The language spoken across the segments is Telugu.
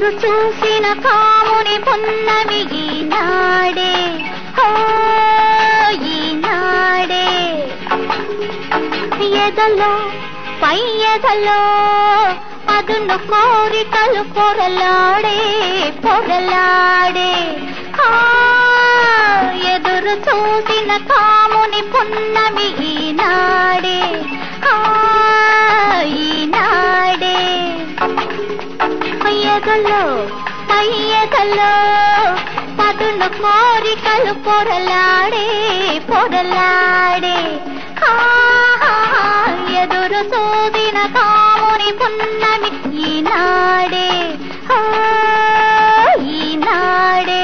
ఎదురు చూసిన కాముని పున్నమి ఈనాడే ఓ ఈనాడే ఎదలో పై ఎదలో అదును కోరికలు పొరలాడే పొరలాడే ఆ, ఎదురు చూసిన కాముని పున్నమి ఈనాడే ఆ, ఈనాడే ఎదలో పై ఎదలో పదును కోరికలు పొరలాడే పొరలాడే ఆ, ఎదురు చూసిన కాముని పున్నమి ఈనాడే ఆ, ఈనాడే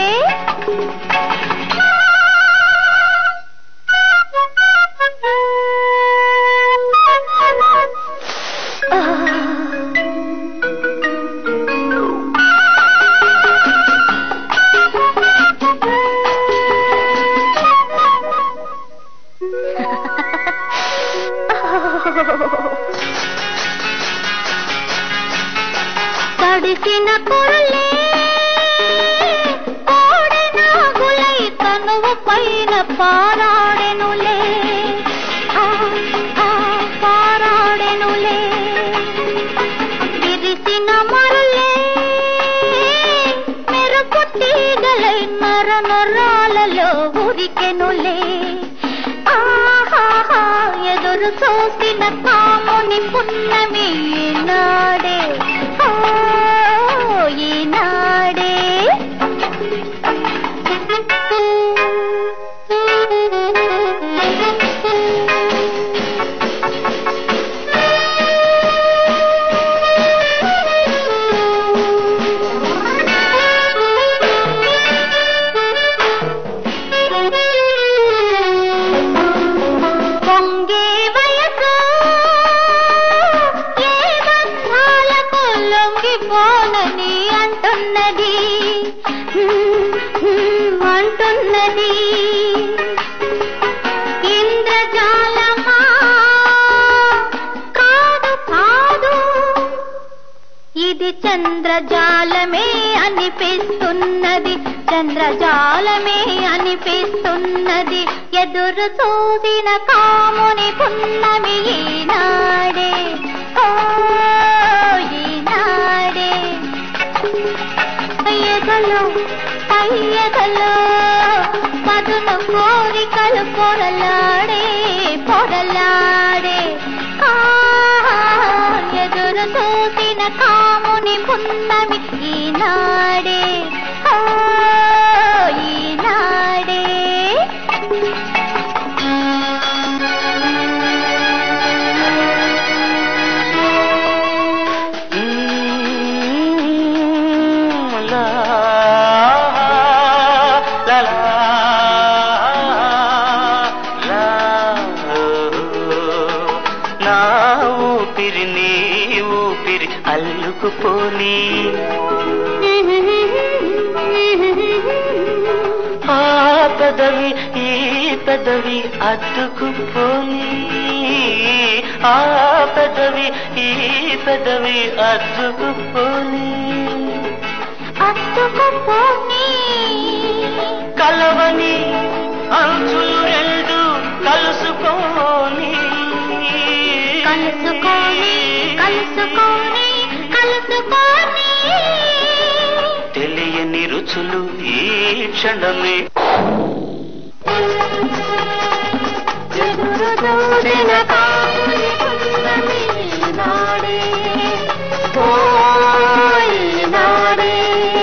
తడిసిన కురలే ఓడెనాగులై తనువు పైన పారాడెనులే ఆ, ఆ, పారాడెనులే విరిసిన మరులే మెరుపు తీగలై నర నరాలలో ఉరికెనులే ఆహాహా ఎదురు చూసిన కాముని పున్నమి ఈనాడే ఓ ఈనాడే పొంగే వయసు ఏ బంధాలకు లొంగిపోనని అంటున్నది హ్మ్, హ్మ్, అంటున్నది ఇంద్రజాలమా కాదు కాదు ఇది చంద్రజాలమే అనిపిస్తున్నది చంద్రజాలమే అనిపిస్తున్నది ఎదురు చూసిన కాముని పున్నమి ఈనాడే ఓ ఈనాడే ఎదలో పయ్యదలో పదును కోరికలు పొరలాడే పొరలాడే ఆ, ఎదురు చూసిన కాముని పున్నమి ఈనాడే ఓ ఈనాడే లా లా లా నా ఊపిరి నీ ఊపిరి అల్లుకుపోని ఆ పెదవి ఈ పెదవి అద్దుకుపోని ఆ పెదవి ఈ పెదవి అద్దుకుపోని అత్తుకుపోని కలవని అంచులు రెండు కలుసుకోని కలుసుకొని కలుసుకొని కలుసుకొని తెలియని రుచులు ఈ క్షణమే ఎదురు చూసిన కాముని పున్నమి ఈనాడే, ఓ ఈనాడే.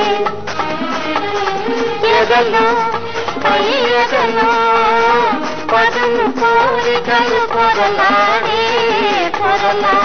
ఎదలో పై ఎదలో పదును కోరికలు పొరలాడే పొరలాడే